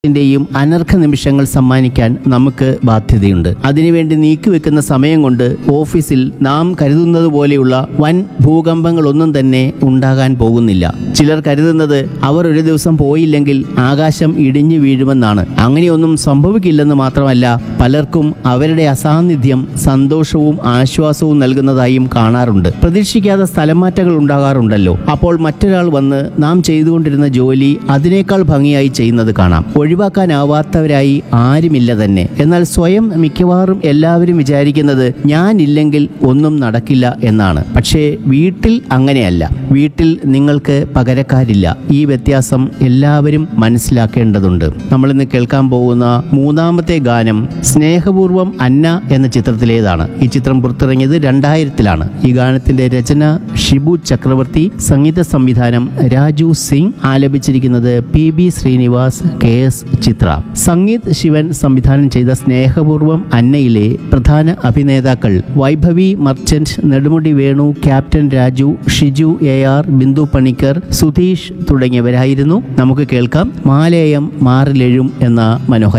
ന്റെയും അനർഘ നിമിഷങ്ങൾ സമ്മാനിക്കാൻ നമുക്ക് ബാധ്യതയുണ്ട് അതിനുവേണ്ടി നീക്കിവെക്കുന്ന സമയം കൊണ്ട് ഓഫീസിൽ നാം കരുതുന്നത് പോലെയുള്ള വൻ ഭൂകമ്പങ്ങളൊന്നും തന്നെ ഉണ്ടാകാൻ പോകുന്നില്ല ചിലർ കരുതുന്നത് അവർ ഒരു ദിവസം പോയില്ലെങ്കിൽ ആകാശം ഇടിഞ്ഞു വീഴുമെന്നാണ് അങ്ങനെയൊന്നും സംഭവിക്കില്ലെന്ന് മാത്രമല്ല പലർക്കും അവരുടെ അസാന്നിധ്യം സന്തോഷവും ആശ്വാസവും നൽകുന്നതായും കാണാറുണ്ട് പ്രതീക്ഷിക്കാതെ സ്ഥലമാറ്റങ്ങൾ ഉണ്ടാകാറുണ്ടല്ലോ അപ്പോൾ മറ്റൊരാൾ വന്ന് നാം ചെയ്തുകൊണ്ടിരുന്ന ജോലി അതിനേക്കാൾ ഭംഗിയായി ചെയ്യുന്നത് കാണാം ഒഴിവാക്കാനാവാത്തവരായി ആരുമില്ല തന്നെ എന്നാൽ സ്വയം മിക്കവാറും എല്ലാവരും വിചാരിക്കുന്നത് ഞാനില്ലെങ്കിൽ ഒന്നും നടക്കില്ല എന്നാണ് പക്ഷേ വീട്ടിൽ അങ്ങനെയല്ല വീട്ടിൽ നിങ്ങൾക്ക് പകരക്കാരില്ല ഈ വ്യത്യാസം എല്ലാവരും മനസ്സിലാക്കേണ്ടതുണ്ട് നമ്മൾ ഇന്ന് കേൾക്കാൻ പോകുന്ന മൂന്നാമത്തെ ഗാനം സ്നേഹപൂർവം അന്ന എന്ന ചിത്രത്തിലേതാണ് ഈ ചിത്രം പുറത്തിറങ്ങിയത് രണ്ടായിരത്തിലാണ് ഈ ഗാനത്തിന്റെ രചന ഷിബു ചക്രവർത്തി സംഗീത സംവിധാനം രാജു സിംഗ് ആലപിച്ചിരിക്കുന്നത് P B Srinivas K S Chithra Sangeeth Sivan സംവിധാനം ചെയ്ത സ്നേഹപൂർവം അന്നയിലെ പ്രധാന അഭിനേതാക്കൾ Vaibhavi Merchant Nedumudi Venu captain Raju Shiju A R Bindu Panicker Sudheesh തുടങ്ങിയവരായിരുന്നു നമുക്ക് കേൾക്കാം മാലേയം മാറിലെഴും എന്ന മനോഹര